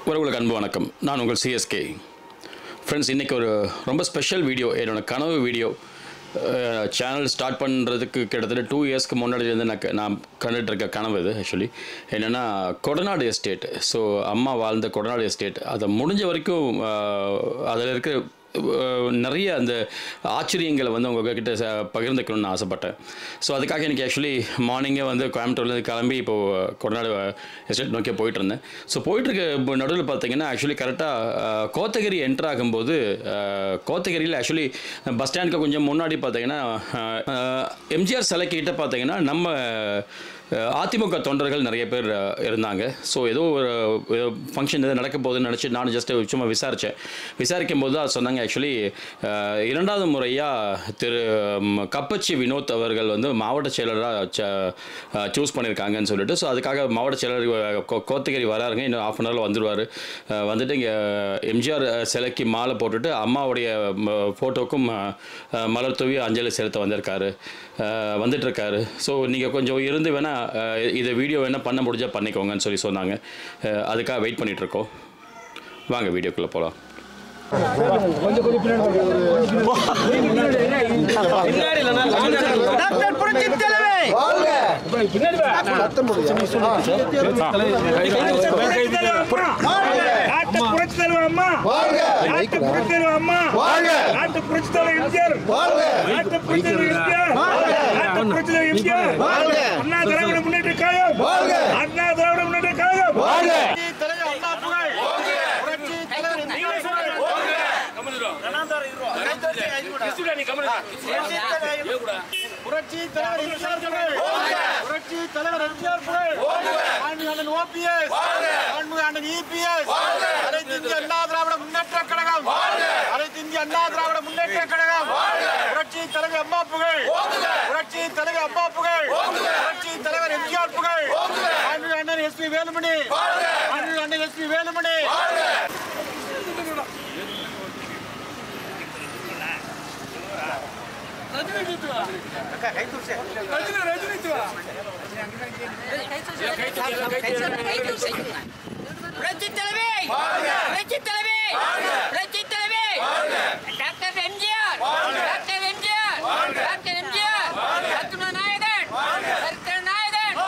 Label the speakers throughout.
Speaker 1: உறவுகளுக்கு அன்பு வணக்கம் நான் உங்கள் சிஎஸ்கே ஃப்ரெண்ட்ஸ் இன்றைக்கி ஒரு ரொம்ப ஸ்பெஷல் வீடியோ என்னோட கனவு வீடியோ சேனல் ஸ்டார்ட் பண்ணுறதுக்கு கிட்டத்தட்ட டூ இயர்ஸ்க்கு முன்னாடி இருந்து நான் க- நான் கண்டுட்டு இருக்க கனவு இது ஆக்சுவலி என்னென்னா கொடநாடு எஸ்டேட் ஸோ அம்மா வாழ்ந்த கொடநாடு எஸ்டேட் அதை முடிஞ்ச வரைக்கும் அதில் இருக்கிற அஹ், நிறைய அந்த ஆச்சரியங்களை வந்து உங்ககிட்ட ச பகிர்ந்துக்கணும்னு ஆசைப்பட்டேன் ஸோ அதுக்காக எனக்கு ஆக்சுவலி மார்னிங்கே வந்து கோயம்புத்தூர்லேருந்து கிளம்பி இப்போது கொடநாடு எஸ்டேட் நோக்கி போயிட்டு இருந்தேன் ஸோ போயிட்டுருக்க நடுவில் பார்த்தீங்கன்னா ஆக்சுவலி கரெக்டாக கோத்தகிரி என்ட்ரு ஆகும்போது அஹ், கோத்தகிரியில் ஆக்சுவலி பஸ் ஸ்டாண்டுக்கு கொஞ்சம் முன்னாடி பார்த்தீங்கன்னா அஹ், எம்ஜிஆர் சிலை கிட்ட பார்த்தீங்கன்னா நம்ம அஹ், அதிமுக தொண்டர்கள் நிறைய பேர் அஹ், இருந்தாங்க ஸோ ஏதோ ஒரு ஃபங்க்ஷன் எதாவது நடக்க போகுதுன்னு நினச்சி நான் ஜஸ்ட் சும்மா விசாரித்தேன் விசாரிக்கும் போது தான் சொன்னாங்க ஆக்சுவலி இரண்டாவது முறையாக திரு ம், கப்பச்சி வினோத் அவர்கள் வந்து மாவட்ட செயலராக சூஸ் பண்ணியிருக்காங்கன்னு சொல்லிட்டு ஸோ அதுக்காக மாவட்ட செயலர் அஹ், கோ- கோத்தகிரி வராருங்க இன்னும் ஆஃப் அன் ஹவரில் வந்துடுவார் வந்துட்டு இங்கே எம்ஜிஆர் சிலைக்கு மாலை போட்டுட்டு அம்மாவுடைய ஃபோட்டோக்கும் மலர் தூவி அஞ்சலி செலுத்த வந்திருக்காரு அஹ், வந்துட்டு இருக்காரு ஸோ நீங்கள் கொஞ்சம் இருந்து வேணால் இதை வீடியோ வேணால் பண்ண முடிஞ்சால் பண்ணிக்கோங்கன்னு சொல்லி சொன்னாங்க அஹ், அதுக்காக வெயிட் பண்ணிட்டு இருக்கோம் வாங்க வீடியோக்குள்ளே போகலாம்
Speaker 2: டாக்டர் புரட்சி தலைவி நாட்டு புரட்சி தலைவர் அம்மா நாட்டு புரட்சி தலைவர் அம்மா நாட்டு புரட்சி தலைவர் எம்ஜிஆர் நாட்டு புரட்சி தலைவர் எம்ஜிஆர் நாட்டு புரட்சி தலைவர் எம்ஜிஆர் அண்ணா திராவிட முன்னேற்ற கழகம் அண்ணா திராவிட முன்னேற்ற கழகம் தலைவர் அண்ணா புகழ் புரட்சி தலைவர் புரட்சி தலைவர் எம்ஜிஆர் புகழ் புரட்சி தலைவர் எம்ஜிஆர் புகழ் ஆண்மை அண்ணன் ஓபிஎஸ் ஆண்மை அண்ணன் இபிஎஸ் அனைத்து இந்திய அண்ணா திராவிட முன்னேற்ற கழகம் அனைத்து இந்திய அண்ணா திராவிட முன்னேற்ற கழகம் புரட்சி தலைவர் அம்மா புகழ் புரட்சி தலைவர் அம்மா புகழ் புரட்சி தலைவர் எம்ஜிஆர் புகழ் ஆண்மை அண்ணன் எஸ்பி வேலுமணி ஆண்மை அண்ணன் எஸ்பி வேலுமணி
Speaker 3: புரட்சி தலைவி புரட்சி தலைவி புரட்சி தலைவி doctor MGR doctor MGR doctor MGR ரத்ன நாயகன் சரித்திர நாயகன்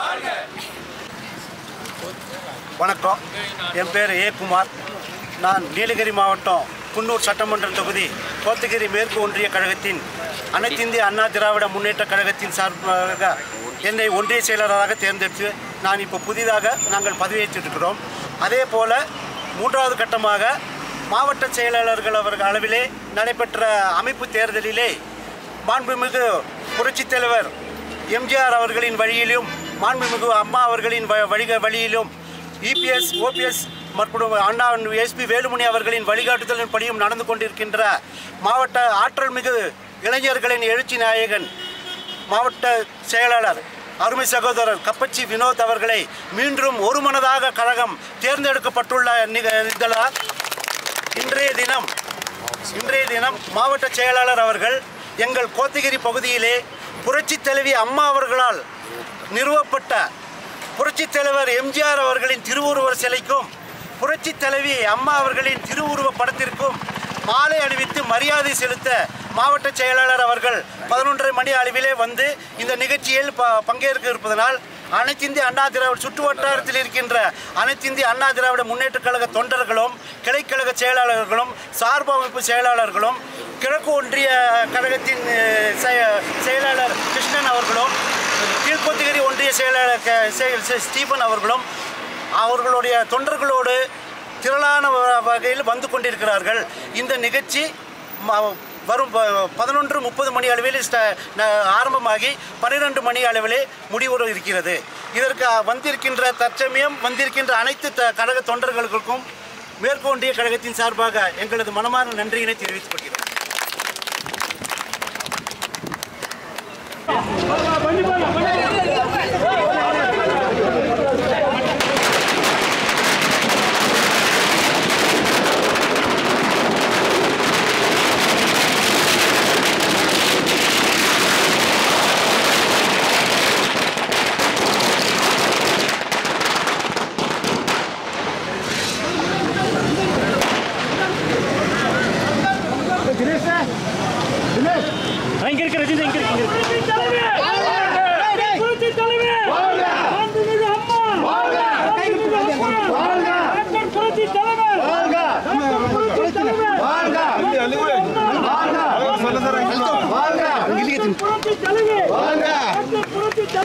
Speaker 4: வணக்கம் என் பேர் ஏ குமார் நான் நீலகிரி மாவட்டம் குன்னூர் சட்டமன்ற தொகுதி கோத்தகிரி மேற்கு ஒன்றிய கழகத்தின் அனைத்து இந்திய அண்ணா திராவிட முன்னேற்ற கழகத்தின் சார்பாக என்னை ஒன்றிய செயலராக தேர்ந்தெடுத்து நான் இப்போ புதிதாக நாங்கள் பதவியேற்றிருக்கிறோம் அதே போல் மூன்றாவது கட்டமாக மாவட்ட செயலாளர்கள் அவர்கள் அளவிலே நடைபெற்ற அமைப்பு தேர்தலிலே மாண்புமிகு புரட்சித் தலைவர் எம்ஜிஆர் அவர்களின் வழியிலும் மாண்புமிகு அம்மா அவர்களின் வ- வழிக வழியிலும் இபிஎஸ் ஓபிஎஸ் மற்றும் அண்ணா எஸ்பி வேலுமணி அவர்களின் வழிகாட்டுதலின் படியும் நடந்து கொண்டிருக்கின்ற மாவட்ட ஆற்றல் மிகு இளைஞர்களின் எழுச்சி நாயகன் மாவட்ட செயலாளர் அருமை சகோதரர் கப்பச்சி வினோத் அவர்களை மீண்டும் ஒருமனதாக கழகம் தேர்ந்தெடுக்கப்பட்டுள்ள நிக- இதழால் இன்றைய தினம் இன்றைய தினம் மாவட்ட செயலாளர் அவர்கள் எங்கள் கோத்தகிரி பகுதியிலே புரட்சித் தலைவி அம்மா அவர்களால் நிறுவப்பட்ட புரட்சித் தலைவர் எம்ஜிஆர் அவர்களின் திருவுருவ சிலைக்கும் புரட்சித் தலைவி அம்மா அவர்களின் திருவுருவ படத்திற்கும் மாலை அணிவித்து மரியாதை செலுத்த மாவட்ட செயலாளர் அவர்கள் பதினொன்றரை மணி அளவிலே வந்து இந்த நிகழ்ச்சியில் ப பங்கேற்க இருப்பதனால் அனைத்து இந்திய அண்ணா திராவிட சுற்று வட்டாரத்தில் இருக்கின்ற அனைத்து இந்திய அண்ணா திராவிட முன்னேற்றக் கழக தொண்டர்களும் கிளைக்கழக செயலாளர்களும் சார்பு அமைப்பு செயலாளர்களும் கிழக்கு ஒன்றிய கழகத்தின் அஹ், செய- செயலாளர் கிருஷ்ணன் அவர்களும் கீழ்கோத்தகிரி ஒன்றிய செயலாளர் க- செ- செ- ஸ்டீபன் அவர்களும் அவர்களுடைய தொண்டர்களோடு திரளான வ- வகையில் வந்து கொண்டிருக்கிறார்கள் இந்த நிகழ்ச்சி ம- வரும் ப- பதினொன்று முப்பது மணி அளவில் ஸ்ட- ந- ஆரம்பமாகி பன்னிரெண்டு மணி அளவிலே முடிவுற இருக்கிறது இதற்கு வந்திருக்கின்ற தற்சமயம் வந்திருக்கின்ற அனைத்து த கழக தொண்டர்களுக்கும் மேற்கு ஒன்றிய கழகத்தின் சார்பாக எங்களது மனமார்ந்த நன்றியினை தெரிவித்துக் கொள்கிறோம்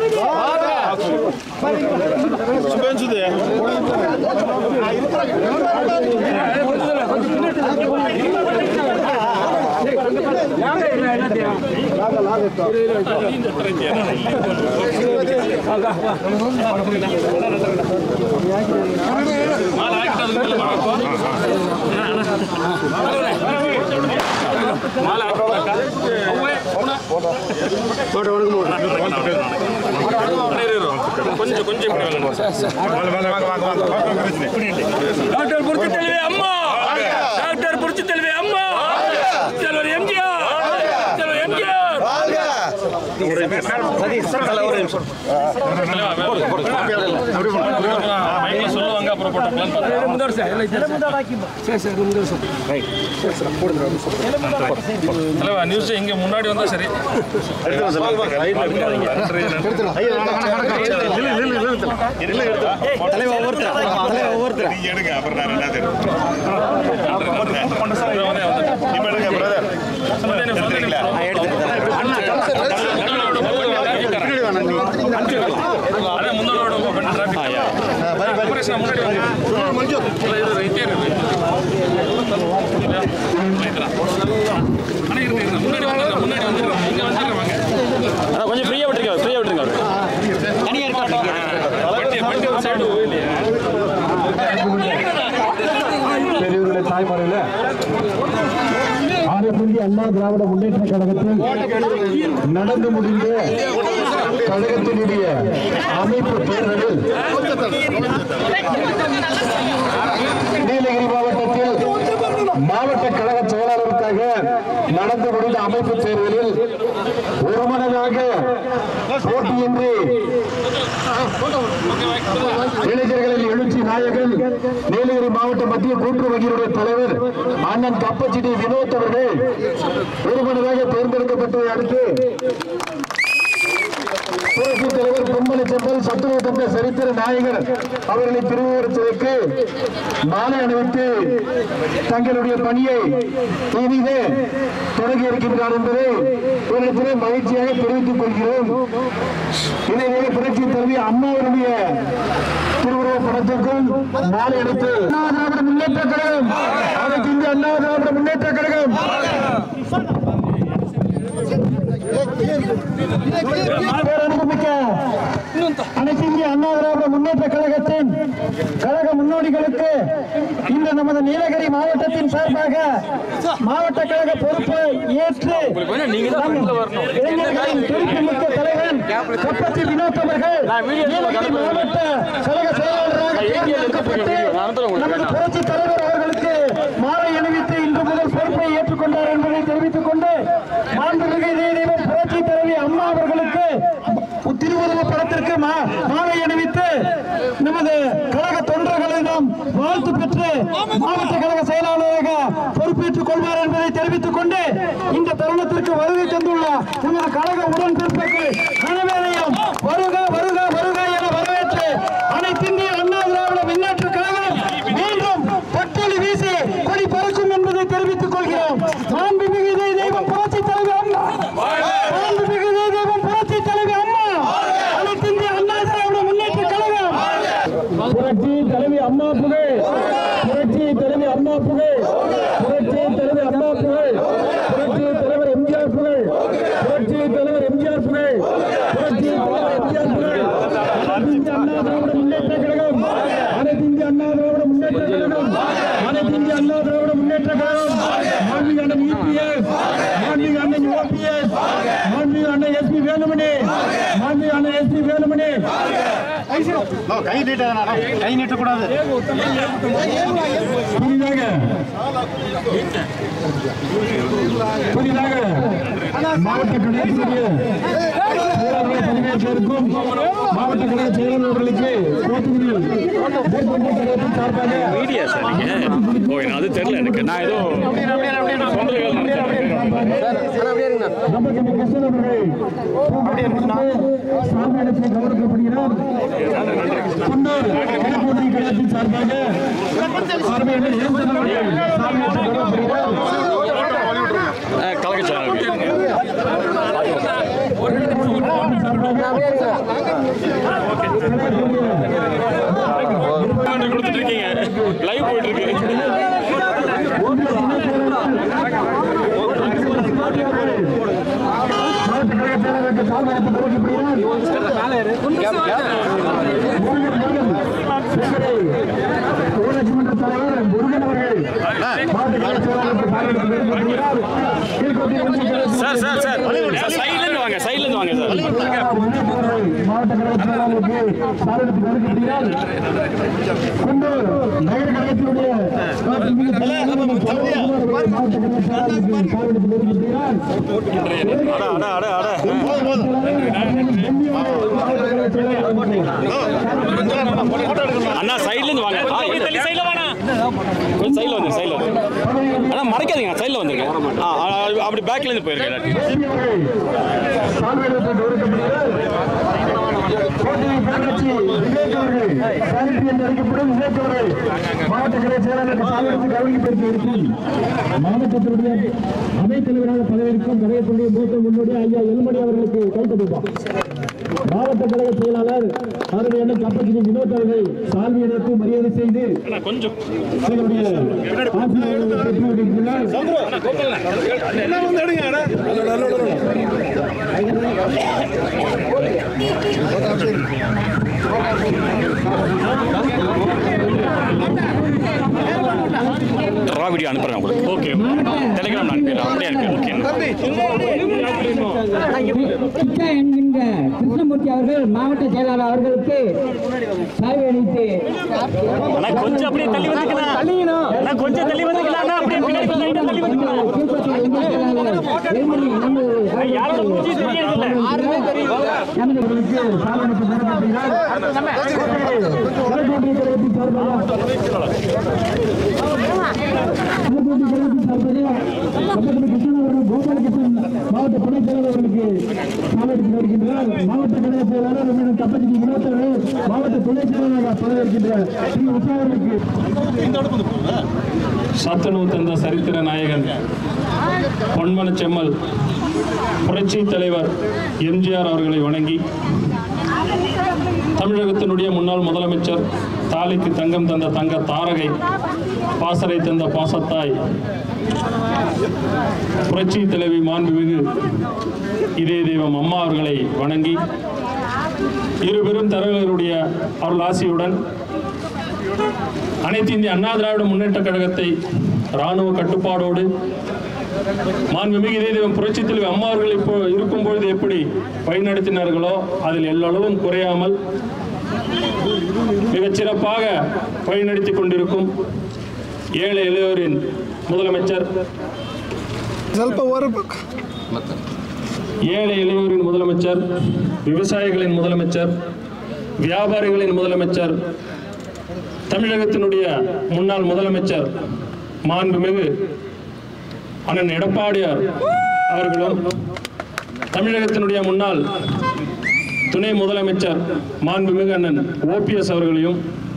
Speaker 5: டாக்டர் புரட்சி தலைவி அம்மா டாக்டர் புரட்சி தலைவி அம்மா தலைவர் எம்ஜிஆர் தலைவர் எம்ஜிஆர் சொல்லுவாங்க அப்புறம் தலைவா நியூஸ் இங்க முன்னாடி வந்தா சரி அதான் முன்னாடி முன்னாடி முன்னாடி வந்து முன்னாடி வந்து இங்க வந்துடுறேன் வாங்க
Speaker 1: கொஞ்சம் ஃப்ரீயாக விட்டுருங்க ஃப்ரீயாக விட்டுருங்க
Speaker 5: வண்டி வண்டி ஒரு சைடு இல்லையா
Speaker 6: பெரியவர்களே தாய்மார்களே ஆரோக்கிய அண்ணா திராவிட முன்னேற்ற கழகத்தில் நடந்து முடிந்த கழகத்தினுடைய அமைப்பு தேர்தலில் நீலகிரி மாவட்டத்தில் மாவட்ட கழக செயலாளருக்காக நடந்து முடிந்த அமைப்பு தேர்தலில் ஒருமனதாக போட்டியின்றி இளைஞர்களின் எழுச்சி நாயகன் நீலகிரி மாவட்ட மத்திய கூட்டுறவு வங்கியினுடைய தலைவர் அண்ணன் கப்பச்சிடி வினோத் அவர்கள் ஒருமனதாக தேர்ந்தெடுக்கப்பட்டதை அடுத்து புரட்சி தலைவர் பொம்மலை செம்பல் சத்துணவு தந்த சரித்திர நாயகர் அவர்களை திருவுருவதற்கு மாலை அணிவித்து தங்களுடைய பணியை இனிதே தொடங்கி இருக்கின்றார் என்பதை இவர்களுக்கு மகிழ்ச்சியாக தெரிவித்துக் கொள்கிறோம் இதேவேளை புரட்சி தலைவி அம்மாவுடைய திருவுருவ படத்திற்கும் மாலை அணித்து அண்ணா திராவிட முன்னேற்ற கழகம் அதற்கு இந்த அண்ணா திராவிட முன்னேற்ற கழகம் பேரன்புமிக்க அனைத்து இந்திய அண்ணா திராவிட முன்னேற்ற கழகத்தின் கழக முன்னோடிகளுக்கு இன்று நமது நீலகிரி மாவட்டத்தின் சார்பாக மாவட்ட கழக பொறுப்பை ஏற்று நம் இளைஞர்களின் துடிப்புமிக்க தலைவன் கப்பச்சி வினோத் அவர்கள் நீலகிரி மாவட்ட கழக செயலாளராக தேர்ந்தெடுக்கப்பட்டு நமது புரட்சி தலைவர் அவர்களுக்கு மாலை அணிவித்து இன்று முதல் பொறுப்பை ஏற்றுக்கொண்டார் என்பதை தெரிவித்துக் கொண்டு மாண்புமிகு இதய தெய்வம் புரட்சி தலைவி அம்மா அவர்களுக்கு திருவுருவ படத்திற்கு மா- மாலை அணிவித்து நமது கழக தொண்டர்களிடம் வாழ்த்து பெற்று மாவட்ட கழக செயலாளராக பொறுப்பேற்றுக் கொள்வார் என்பதை தெரிவித்துக் கொண்டு இந்த தருணத்திற்கு வருகை தந்துள்ள நமது கழக உடன்பிறப்புகள் அனைவரையும் வருக வருக வருக என வரவேற்று அனைத்து இந்திய அண்ணா திராவிட முன்னேற்ற கழகம் மீண்டும் பொட்டொலி வீசி கொடி பறக்கும் என்பதை தெரிவித்துக் கொள்கிறோம் மாண்புமிகு இதய தெய்வம் புரட்சி தலைவி அம்மா மாண்புமிகு இதய தெய்வம் புரட்சி தலைவி அம்மா அனைத்து இந்திய அண்ணா திராவிட முன்னேற்ற கழகம் புரட்சி தலைவி அம்மா புகழ் புரட்சி தலைவி அம்மா புகழ் புரட்சி தலைவி அம்மா புகழ் புரட்சி தலைவர் எம்ஜிஆர் புகழ் புரட்சி தலைவர் எம்ஜிஆர் புகழ் புரட்சி தலைவர் எம்ஜிஆர் புகழ் அனைத்து இந்திய அண்ணா திராவிட முன்னேற்ற கழகம் அனைத்து இந்திய அண்ணா திராவிட முன்னேற்ற கழகம் அனைத்து இந்திய அண்ணா திராவிட முன்னேற்ற கழகம் மாண்புமிகு அண்ணன் இபிஎஸ் மாண்புமிகு அண்ணன் ஓபிஎஸ் மாண்புமிகு அண்ணன் எஸ்பி வேலுமணி மாண்புமிகு அண்ணன் எஸ்பி வேலுமணி
Speaker 4: கை நீட்ட கை நீட்டக்கூடாது
Speaker 6: புதிதாக புதிதாக மாவட்ட கழகத்தினுடைய செயலாளர்கள் பதினேற்றிற்கும் மாவட்ட கழக செயலாளர்களுக்கு கோத்தகிரியில் மேற்கொண்ட கழகத்தின் சார்பாக
Speaker 1: மீடியா சார் நீங்கள் ஓ எனக்கு அது தெரியல எனக்கு நான் ஏதோ
Speaker 6: நமக்கு கிருஷ்ணன் அவர்கள் சாமியிடத்தில் கௌரவிக்கப்படுகிறார் குன்னூர் கிழக்கூட்டணி கழகத்தின் சார்பாக பார்வையாளர் ஏந்தன் அவர்கள் சாமியிடத்தில் கௌரவிக்கப்படுகிறார்
Speaker 1: கலக்க சேனல்
Speaker 6: சார்பாக
Speaker 5: கொடுத்துட்டு இருக்கீங்க லைவ் போயிட்டு இருக்கு
Speaker 6: மாவட்ட கழக செயலாளருக்கு சால்வாய்ப்பு தெரிவிக்கப்படுகிறார் ஊராட்சி மன்ற தலைவர் முருகன் அவர்கள் மாவட்ட கழக செயலாளருக்கு சால்வாய்ப்பு தெரிவிக்கப்படுகிறார் கீழ்கோட்டை ஒன்றிய கழக
Speaker 5: சார் சார் சார் சைட்ல இருந்து வாங்க சைட்ல இருந்து வாங்க சார்
Speaker 6: மாவட்ட கழக செயலாளருக்கு சால்வாய்ப்பு தெரிவிக்கப்படுகிறார் குண்டூர் நகர கழகத்தினுடைய மாவட்ட கழக செயலாளருக்கு சால்வாய்ப்பு தெரிவிக்கப்படுகிறார்
Speaker 5: அண்ணா சைடுல இருந்து வாங்க சைடுல வாங்க கொஞ்சம் சைடுல வந்து சைடுல வந்து அண்ணா மறைக்காதீங்க சைடுல வந்துருங்க ஆ ஆ, அப்படி பேக்ல இருந்து போயிருங்க
Speaker 6: சால்வையிட்டு கௌரவிக்கப்படுகிறார் கோட்டையை காட்சி விவேக் அவர்கள் சாரிட்டி என்று அழைக்கப்படும் விவேக் அவர்கள் மாவட்ட கலை செயலாளருக்கு சால்வையிட்டு கௌரவிக்கப்பட்டு இருக்கும் மாவட்டத்தினுடைய அவைத்தலைவராக பதவியிருக்கும் கழகத்தினுடைய மூத்த முன்னோடி ஐயா எல்மணி அவர்களுக்கு கைத்தொடுப்பார் மாவட்ட கழக செயலாளர் அதனுடைய எண்ணம் கப்பத்திரி வினோத் அவர்கள் சால்வி எடுத்து மரியாதை செய்து
Speaker 5: கொஞ்சம்
Speaker 6: அவர்களுடைய ஆசிரியர்களை பெற்று வருகிறார்
Speaker 5: ரா வீடியோ அனுப்புறேன் உங்களுக்கு ஓகே டெலிகிராம் அனுப்பிடுறேன் அப்படியே அனுப்பிடுறேன் ஓகே
Speaker 7: கிட்டா என்கின்ற கிருஷ்ணமூர்த்தி அவர்கள் மாவட்ட செயலாளர் அவர்களுக்கு சாய்வு அளித்து
Speaker 5: அண்ணா கொஞ்சம் அப்படியே தள்ளி வந்துக்கலாம் அண்ணா கொஞ்சம் தள்ளி வந்துக்கலாம் அப்படியே பின்னாடி கொஞ்சம் light ஆ தள்ளி வந்துக்கலாம் யாரோட மூஞ்சி தெரியறதில்ல
Speaker 6: நமது சாதனைக்கு பெறப்படுகிறார் கோபாலகிருஷ்ணன் மாவட்ட துணை செயலாளர் அவர்களுக்கு சாதனைக்கு வருகின்றார் மாவட்ட கழக செயலாளர் நம்மிடம் கப்பத்திக்கு வினோத்தவர்கள் மாவட்ட துணை செயலாளராக பதவியேற்கின்ற ஸ்ரீ உஷா அவர்களுக்கு
Speaker 8: சத்துணவு தந்த சரித்திர நாயகன் பொன்மன செம்மல் புரட்சி தலைவர் எம்ஜிஆர் அவர்களை வணங்கி தமிழகத்தினுடைய முன்னாள் முதலமைச்சர் தாலிக்கு தங்கம் தந்த தங்க தாரகை பாசறை தந்த பாசத்தாய் புரட்சி தலைவி மாண்புமிகு இதே தெய்வம் அம்மா அவர்களை வணங்கி இருபெரும் தலைவர்களுடைய அருள் ஆசியுடன் அனைத்து இந்திய அண்ணா திராவிட முன்னேற்ற கழகத்தை ராணுவ கட்டுப்பாடோடு மாண்புமிகு இதே தெய்வம் புரட்சி தலைவி அம்மா அவர்கள் இப்போ இருக்கும் பொழுது எப்படி வழிநடத்தினார்களோ அதில் எல்லளவும் குறையாமல் மிகச் சிறப்பாக வழிநடத்தி கொண்டிருக்கும் ஏழை இளையோரின் முதலமைச்சர் ஏழை இளையோரின் முதலமைச்சர் விவசாயிகளின் முதலமைச்சர் வியாபாரிகளின் முதலமைச்சர் தமிழகத்தினுடைய முன்னாள் முதலமைச்சர் மாண்புமிகு அண்ணன் எடப்பாடியார் அவர்களும் தமிழகத்தினுடைய முன்னாள் துணை முதலமைச்சர் மாண்புமிகு அண்ணன் ஓபிஎஸ் அவர்களையும்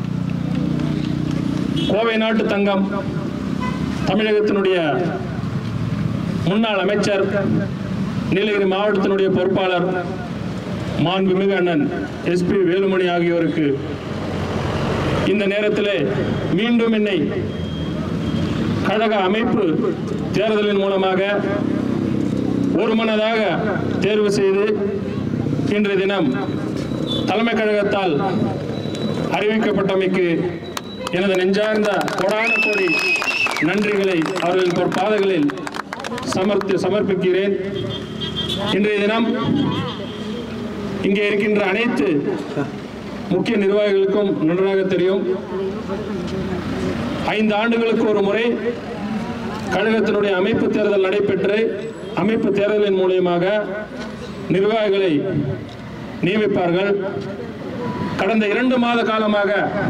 Speaker 8: கோவை நாட்டு தங்கம் தமிழகத்தினுடைய முன்னாள் அமைச்சர் நீலகிரி மாவட்டத்தினுடைய பொறுப்பாளர் மாண்புமிகு அண்ணன் எஸ்பி வேலுமணி ஆகியோருக்கு இந்த நேரத்திலே மீண்டும் என்னை கழக அமைப்பு தேர்தலின் மூலமாக ஒருமனதாக தேர்வு செய்து இன்றைய தினம் தலைமை கழகத்தால் அறிவிக்கப்பட்டமைக்கு எனது நெஞ்சார்ந்த கொடான கோடி நன்றிகளை அவர்களின் பொற்பாதங்களில் சமர்த்தி சமர்ப்பிக்கிறேன் இன்றைய தினம் இங்கே இருக்கின்ற அனைத்து முக்கிய நிர்வாகிகளுக்கும் நன்றாக தெரியும் ஐந்து ஆண்டுகளுக்கு ஒரு முறை கழகத்தினுடைய அமைப்பு தேர்தல் நடைபெற்று அமைப்பு தேர்தலின் மூலியமாக நிர்வாகிகளை நியமிப்பார்கள் கடந்த இரண்டு மாத காலமாக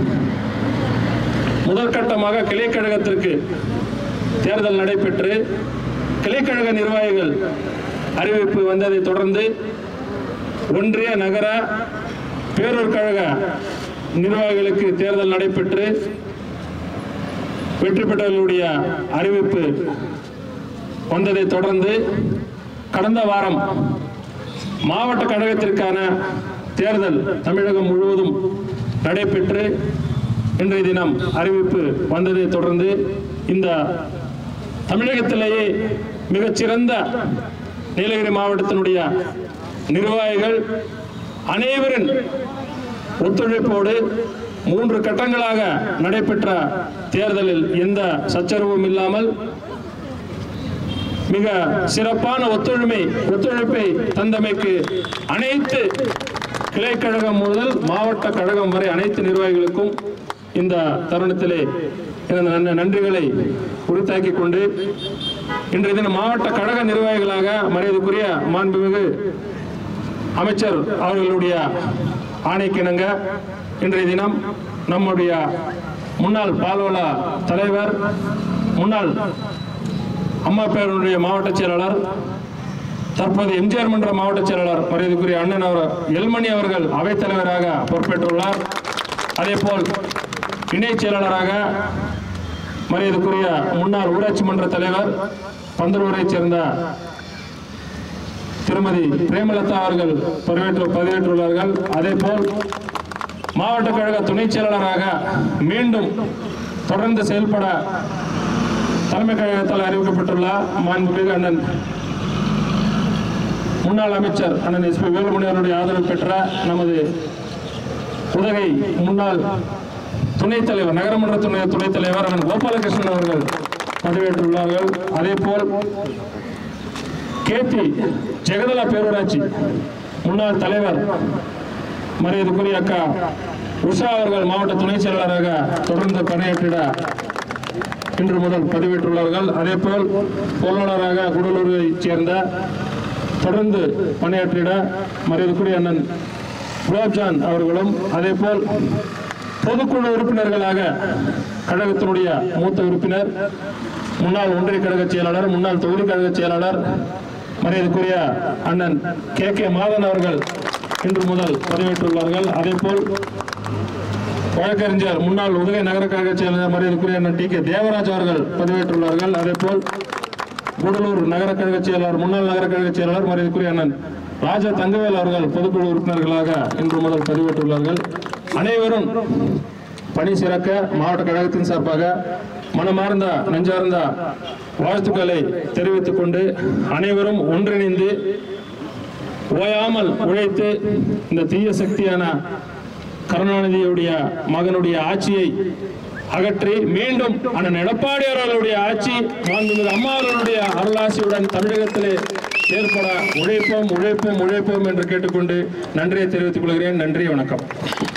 Speaker 8: முதற்கட்டமாக கிளைக்கழகத்திற்கு தேர்தல் நடைபெற்று கிளைக்கழக நிர்வாகிகள் அறிவிப்பு வந்ததை தொடர்ந்து ஒன்றிய நகர பேரூர் கழக நிர்வாகிகளுக்கு தேர்தல் நடைபெற்று வெற்றி பெற்றவர்களுடைய அறிவிப்பு வந்ததை தொடர்ந்து கடந்த வாரம் மாவட்ட கழகத்திற்கான தேர்தல் தமிழகம் முழுவதும் நடைபெற்று இன்றைய தினம் அறிவிப்பு வந்ததை தொடர்ந்து இந்த தமிழகத்திலேயே மிகச்சிறந்த நீலகிரி மாவட்டத்தினுடைய நிர்வாகிகள் அனைவரின் ஒத்துழைப்போடு மூன்று கட்டங்களாக நடைபெற்ற தேர்தலில் எந்த சச்சரவும் இல்லாமல் மிக சிறப்பான ஒத்துழைமை ஒத்துழைப்பை தந்தமைக்கு அனைத்து கிளைக்கழகம் முதல் மாவட்ட கழகம் வரை அனைத்து நிர்வாகிகளுக்கும் இந்த தருணத்திலே எனது நன்- நன்றிகளை உரித்தாக்கிக் கொண்டு இன்றைய தினம் மாவட்ட கழக நிர்வாகிகளாக மரியாதைக்குரிய மாண்புமிகு அமைச்சர் அவர்களுடைய ஆணைக்கிணங்க இன்றைய தினம் நம்முடைய முன்னாள் பால்வள தலைவர் முன்னாள் அம்மா பேரனுடைய மாவட்ட செயலாளர் தற்போது எம்ஜிஆர் மன்ற மாவட்ட செயலாளர் மரியாதைக்குரிய அண்ணன் அவர் எல்மணி அவர்கள் அவைத்தலைவராக பொறுப்பேற்றுள்ளார் அதேபோல் இணை செயலாளராக மரியாதைக்குரிய முன்னாள் ஊராட்சி மன்ற தலைவர் பந்தலூரைச் சேர்ந்த திருமதி பிரேமலதா அவர்கள் பதவியேற்று பதவியேற்றுள்ளார்கள் அதேபோல் மாவட்ட கழக துணைச் செயலாளராக மீண்டும் தொடர்ந்து செயல்பட தலைமை கழகத்தால் அறிவிக்கப்பட்டுள்ள மாண்புமிகு அண்ணன் முன்னாள் அமைச்சர் அண்ணன் எஸ் பி வேலுமணி அவருடைய ஆதரவு பெற்ற நமது உதகை முன்னாள் துணைத் தலைவர் நகரமன்ற துணை துணைத் தலைவர் அண்ணன் கோபாலகிருஷ்ணன் அவர்கள் பதவியேற்றுள்ளார்கள் அதேபோல் கேத்தி ஜெகதலா பேரூராட்சி முன்னாள் தலைவர் மரியாதைக்குரிய அக்கா உஷா அவர்கள் மாவட்ட துணை செயலாளராக தொடர்ந்து பணியாற்றிட இன்று முதல் பதிவேற்றுள்ளார்கள் அதேபோல் பொருளாளராக கூடலூரைச் சேர்ந்த தொடர்ந்து பணியாற்றிட மரியாதைக்குரிய அண்ணன் குலாப்ஜான் அவர்களும் அதேபோல் பொதுக்குழு உறுப்பினர்களாக கழகத்தினுடைய மூத்த உறுப்பினர் முன்னாள் ஒன்றிய கழக செயலாளர் முன்னாள் தொகுதி கழக செயலாளர் மரியாதைக்குரிய அண்ணன் கே கே மாதன் அவர்கள் இன்று முதல் பதிவேற்றுள்ளார்கள் அதேபோல் வழக்கறிஞர் முன்னாள் உதகை நகர கழக செயலாளர் மரியாதைக்குரிய அண்ணன் டி கே தேவராஜ் அவர்கள் பதிவேற்றுள்ளார்கள் அதேபோல் கூடலூர் நகர கழக செயலாளர் முன்னாள் நகர கழக செயலாளர் மரியாதைக்குரிய அண்ணன் ராஜா தங்கவேல் அவர்கள் பொதுக்குழு உறுப்பினர்களாக இன்று முதல் பதிவேற்றுள்ளார்கள் அனைவரும் பணி சிறக்க மாவட்ட கழகத்தின் சார்பாக மனமார்ந்த நெஞ்சார்ந்த வாழ்த்துக்களை தெரிவித்துக் கொண்டு அனைவரும் ஒன்றிணைந்து ஓயாமல் உழைத்து இந்த தீய சக்தியான கருணாநிதியுடைய மகனுடைய ஆட்சியை அகற்றி மீண்டும் அண்ணன் எடப்பாடியார் அவர்களுடைய ஆட்சி மாண்புமிகு அம்மா அவர்களுடைய அருளாசியுடன் தமிழகத்திலே ஏற்பட உழைப்போம் உழைப்போம் உழைப்போம் என்று கேட்டுக்கொண்டு நன்றியை தெரிவித்துக் கொள்கிறேன் நன்றி வணக்கம்